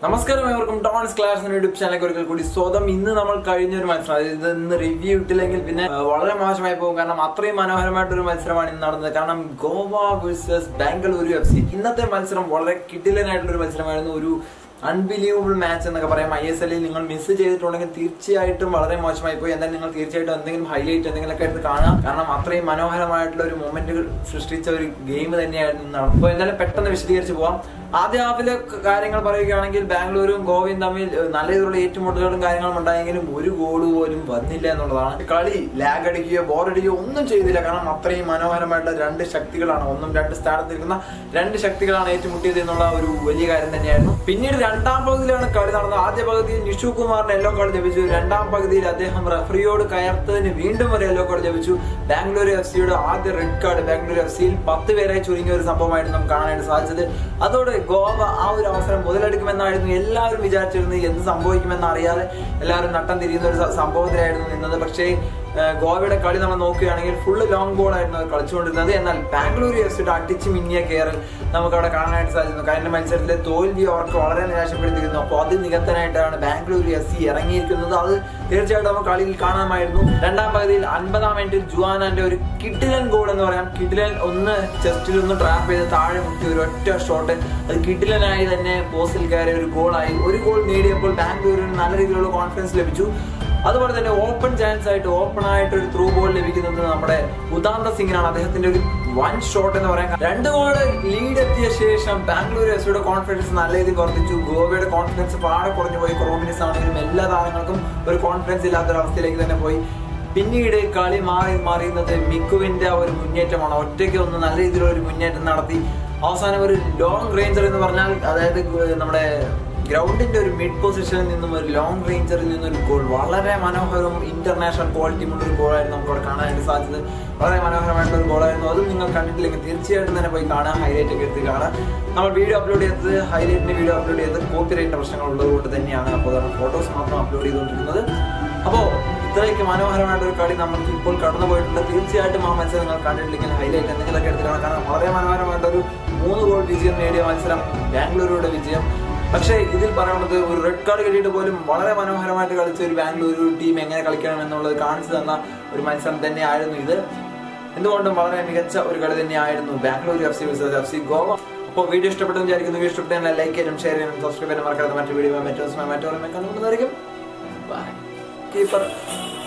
നമസ്കാരം ഏവർക്കും dawns class YouTube ചാനലിലേക്ക് ഒരിക്കൽ കൂടി സ്വതം ഇന്ന് നമ്മൾ കഴിഞ്ഞ ഒരു മത്സരം അതായത് ഇന്ന് റിവ്യൂ ഇട്ടില്ലെങ്കിൽ പിന്നെ ആ, വളരെ മോശമായി പോകും കാരണം അത്രയും മനോഹരമായിട്ടൊരു മത്സരമാണ് ഇന്ന് നടന്നത് കാരണം Goa versus Bengaluru F C ഇന്നത്തെ മത്സരം വളരെ കിടിലനായിട്ടുള്ള ഒരു മത്സരമായിരുന്നു ഒരു അൺബിലീവബിൾ മാച്ച് എന്നൊക്കെ പറയാം ഐ എസ് എല്ലിൽ നിങ്ങൾ മിസ് ചെയ്തിട്ടുണ്ടെങ്കിൽ തീർച്ചയായിട്ടും വളരെ മോശമായി പോയി എന്തായാലും നിങ്ങൾ തീർച്ചയായിട്ടും എന്തെങ്കിലും ഹൈലൈറ്റ് എന്തെങ്കിലുമൊക്കെ എടുത്ത് കാണാം കാരണം അത്രയും മനോഹരമായിട്ടുള്ള ഒരു മൊമെന്റുകൾ സൃഷ്ടിച്ച ഒരു ഗെയിം തന്നെയായിരുന്നു ഇന്ന് നടന്നത്. അപ്പോൾ എന്തായാലും പെട്ടെന്ന് വിശദീകരിച്ച് പോവാം ആദ്യ ഹാഫിലെ കാര്യങ്ങൾ പറയുകയാണെങ്കിൽ ബാംഗ്ലൂരും ഗോവയും തമ്മിൽ ഏഹ്, നല്ല രീതിയിലുള്ള ഏറ്റുമുട്ടലുകളും കാര്യങ്ങളും ഉണ്ടായെങ്കിലും ഒരു ഗോൾ പോലും വന്നില്ല എന്നുള്ളതാണ് കളി ലാഗ് അടിക്കുകയോ ബോറടിക്കുകയോ ഒന്നും ചെയ്തില്ല കാരണം അത്രയും മനോഹരമായിട്ടുള്ള രണ്ട് ശക്തികളാണ് ഒന്നും രണ്ട് സ്ഥാനത്ത് നിൽക്കുന്ന രണ്ട് ശക്തികളാണ് ഏറ്റുമുട്ടിയത് എന്നുള്ള ഒരു വലിയ കാര്യം തന്നെയായിരുന്നു പിന്നീട് രണ്ടാം പകുതിയിലാണ് കളി നടന്നത് ആദ്യ പകുതിയിൽ നിഷു കുമാറിന് യെല്ലോ കാർഡ് ലഭിച്ചു രണ്ടാം പകുതിയിൽ അദ്ദേഹം റഫറിയോട് കയർത്തതിന് വീണ്ടും ഒരു യെല്ലോ കാർഡ് ലഭിച്ചു ബാംഗ്ലൂർ എഫ് സിയുടെ ആദ്യ റെഡ് കാർഡ് ബാംഗ്ലൂർ എഫ് സിയിൽ പത്ത് പേരായി ചുരുങ്ങിയ ഒരു സംഭവമായിട്ട് നമുക്ക് കാണാനായിട്ട് സാധിച്ചത് അതോടെ ഗോവ ആ ഒരു അവസരം മുതലെടുക്കുമെന്നായിരുന്നു എല്ലാവരും വിചാരിച്ചിരുന്നത് എന്ത് സംഭവിക്കുമെന്ന് അറിയാതെ എല്ലാവരും നട്ടം തിരിയുന്ന ഒരു സ- സംഭവത്തിലായിരുന്നു നിന്നത് പക്ഷേ ഏഹ്, ഗോവയുടെ കളി നമ്മൾ നോക്കുകയാണെങ്കിൽ ഫുള്ള് ലോങ് ബോൾ ആയിരുന്നു അവർ കളിച്ചുകൊണ്ടിരുന്നത് എന്നാൽ ബാംഗ്ലൂർ എഫ് സിയുടെ അടിച്ച് മിന്നിയ കയറൽ നമുക്ക് അവിടെ കാണാനായിട്ട് സാധിക്കുന്നു കഴിഞ്ഞ മത്സരത്തിലെ തോൽവി അവർക്ക് വളരെ നിരാശപ്പെടുത്തിയിരുന്നു അപ്പോൾ അത് നികത്താനായിട്ടാണ് ബാംഗ്ലൂർ എഫ് സി ഇറങ്ങിയിരിക്കുന്നത് അത് തീർച്ചയായിട്ടും നമുക്ക് കളിയിൽ കാണാമായിരുന്നു രണ്ടാം പകുതിയിൽ അൻപതാം മിനിറ്റിൽ ജുവാനാന്റെ ഒരു കിഡിലൻ ഗോൾ എന്ന് പറയാം കിഡിലൻ ഒന്ന് ചെസ്റ്റിൽ ഒന്ന് ട്രാപ്പ് ചെയ്ത് താഴെ മുട്ടി ഒരു ഒറ്റ ഷോട്ട് അത് കിഡിലനായി തന്നെ പോസ്റ്റിൽ കയറിയ ഒരു ഗോളായി ഒരു ഗോൾ നേടിയപ്പോൾ ബാംഗ്ലൂരിന് നല്ല രീതിയിലുള്ള കോൺഫിഡൻസ് ലഭിച്ചു അതുപോലെ തന്നെ ഓപ്പൺ ചാൻസ് ആയിട്ട് ഓപ്പൺ ആയിട്ട് ഒരു ത്രൂ ബോൾ ലഭിക്കുന്നത് നമ്മുടെ ഉദാന്ത സിംഗിനാണ് അദ്ദേഹത്തിന്റെ ഒരു വൺ ഷോട്ട് എന്ന് പറയാം രണ്ട് ഗോൾ ലീഡ് എത്തിയ ശേഷം ബാംഗ്ലൂർ എഫ് സിയുടെ കോൺഫിഡൻസ് നല്ല രീതിയിൽ വർദ്ധിച്ചു ഗോവയുടെ കോൺഫിഡൻസ് പാടെ കുറഞ്ഞു പോയി കൊറോമിനിസ് ആണെങ്കിലും എല്ലാ താരങ്ങൾക്കും ഒരു കോൺഫിഡൻസ് ഇല്ലാത്തൊരവസ്ഥയിലേക്ക് തന്നെ പോയി പിന്നീട് കളി മാറി മാറിയുന്നത് മിക്കുവിന്റെ ആ ഒരു മുന്നേറ്റമാണ് ഒറ്റയ്ക്ക് ഒന്ന് നല്ല രീതിയിലുള്ള ഒരു മുന്നേറ്റം നടത്തി അവസാനം ഒരു ലോങ് റേഞ്ചർ എന്ന് പറഞ്ഞാൽ അതായത് നമ്മുടെ ഗ്രൗണ്ടിന്റെ ഒരു മിഡ് പൊസിഷനിൽ നിന്നും ഒരു ലോങ് റേഞ്ചറിൽ നിന്നും ഒരു ഗോൾ വളരെ മനോഹരവും ഇന്റർനാഷണൽ ക്വാളിറ്റി ഉള്ള ഒരു ഗോളായിരുന്നു നമുക്ക് അവിടെ കാണാനായിട്ട് സാധിച്ചത് വളരെ മനോഹരമായിട്ടുള്ള ഒരു ഗോളായിരുന്നു അതും നിങ്ങൾ കണ്ടിട്ടില്ലെങ്കിൽ തീർച്ചയായിട്ടും തന്നെ പോയി കാണാം ഹൈലൈറ്റ് ഒക്കെ എടുത്ത് കാണാം നമ്മൾ വീഡിയോ അപ്ലോഡ് ചെയ്തത് ഹൈലൈറ്റിന്റെ വീഡിയോ അപ്ലോഡ് ചെയ്തത് കോപ്പി റൈറ്റ് പ്രശ്നങ്ങൾ ഉള്ളതുകൊണ്ട് തന്നെയാണ് അപ്പോൾ ഫോട്ടോസ് മാത്രം അപ്ലോഡ് ചെയ്തുകൊണ്ടിരിക്കുന്നത് അപ്പോൾ ഇത്രയ്ക്ക് മനോഹരമായിട്ട് ഒരു കളി നമുക്ക് ഇപ്പോൾ കടന്നു പോയിട്ടുണ്ട് തീർച്ചയായിട്ടും ആ മത്സരം നിങ്ങൾ കണ്ടിട്ടില്ലെങ്കിൽ ഹൈലൈറ്റ് എന്തെങ്കിലുമൊക്കെ എടുത്ത് കാണാം കാരണം വളരെ മനോഹരമായിട്ട് ഒരു മൂന്ന് ഗോൾ വിജയം നേടിയ മത്സരം ബാംഗ്ലൂരുടെ വിജയം പക്ഷേ ഇതിൽ പറയുന്നത് ഒരു റെഡ് കാർഡ് കിട്ടിയിട്ട് പോലും വളരെ മനോഹരമായിട്ട് കളിച്ച ഒരു ബാംഗ്ലൂർ ടീം എങ്ങനെ കളിക്കണം എന്നുള്ളത് കാണിച്ചു തന്ന ഒരു മത്സരം തന്നെയായിരുന്നു ഇത് എന്തുകൊണ്ടും വളരെ മികച്ച ഒരു കളി തന്നെയായിരുന്നു Bangalore F C versus F C Goa അപ്പോൾ വീഡിയോ ഇഷ്ടപ്പെട്ടെന്ന് വിചാരിക്കുന്നു വീഡിയോ ഇഷ്ടപ്പെട്ടെങ്കിൽ ലൈക്ക് ചെയ്യാനും ഷെയർ ചെയ്യാനും സബ്സ്ക്രൈബ് ചെയ്യാനും മറക്കാതെ മറ്റു വീഡിയോ മറ്റു ദിവസം മറ്റു കണ്ടുകൊണ്ടിരിക്കും ബൈ കീപ്പർ